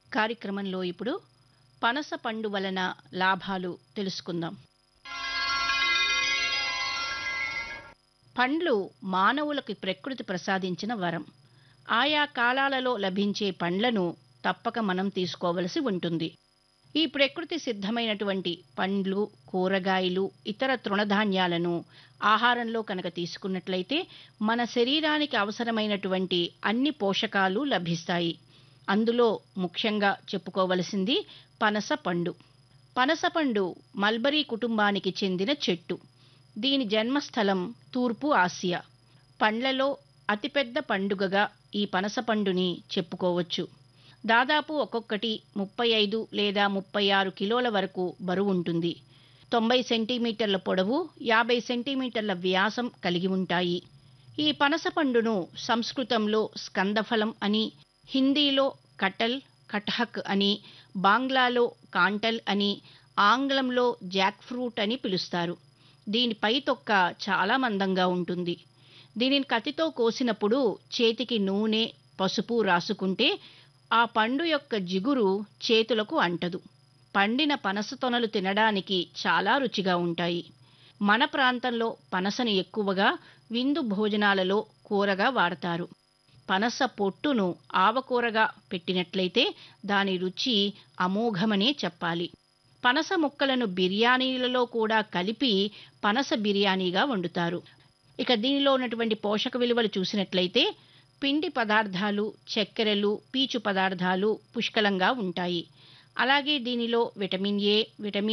కార్యక్రమంలో ఇప్పుడు పనస పండు వలన లాభాలు తెలుసుకుందాం పండ్లు మానవులకు ప్రకృతి ప్రసాదించిన వరం ఆయా కాలాలలో లభించే పండ్లను తప్పక మనం తీసుకోవలసి ఉంటుంది ఈ ప్రకృతి సిద్ధమైనటువంటి పండ్లు కూరగాయలు ఇతర తృణధాన్యాలను ఆహారంలో కనుక తీసుకున్నట్లయితే మన శరీరానికి అవసరమైనటువంటి అన్ని పోషకాలు లభిస్తాయి అందులో ముఖ్యంగా చెప్పుకోవలసింది పనస పండు పనస పండు మల్బరీ కుటుంబానికి చెందిన చెట్టు దీని జన్మస్థలం తూర్పు ఆసియా పండ్లలో అతిపెద్ద పండుగగా ఈ పనస పండుని చెప్పుకోవచ్చు దాదాపు ఒక్కొక్కటి ముప్పై ఐదు లేదా ముప్పై ఆరు కిలోల వరకు బరువు ఉంటుంది తొంభై సెంటీమీటర్ల పొడవు యాభై సెంటీమీటర్ల వ్యాసం కలిగి ఉంటాయి ఈ పనస పండును సంస్కృతంలో స్కందఫలం అని హిందీలో కటల్ కటహక్ అని బాంగ్లాలో కాంటల్ అని ఆంగ్లంలో జాక్ ఫ్రూట్ అని పిలుస్తారు దీని పై తొక్క చాలా మందంగా ఉంటుంది దీనిని కత్తితో కోసినప్పుడు చేతికి నూనె పసుపు రాసుకుంటే ఆ పండు యొక్క జిగురు చేతులకు అంటదు పండిన పనస తొనలు తినడానికి చాలా రుచిగా ఉంటాయి మన ప్రాంతంలో పనసను ఎక్కువగా విందు భోజనాలలో కూరగా వాడతారు పనస పొట్టును ఆవకూరగా పెట్టినట్లయితే దాని రుచి అమోఘమనే చెప్పాలి పనస ముక్కలను బిర్యానీలలో కూడా కలిపి పనస బిర్యానీగా వండుతారు ఇక దీనిలో ఉన్నటువంటి పోషక విలువలు చూసినట్లయితే పిండి పదార్థాలు చక్కెరలు పీచు పదార్థాలు పుష్కలంగా ఉంటాయి అలాగే దీనిలో విటమిన్ ఏ విటమిన్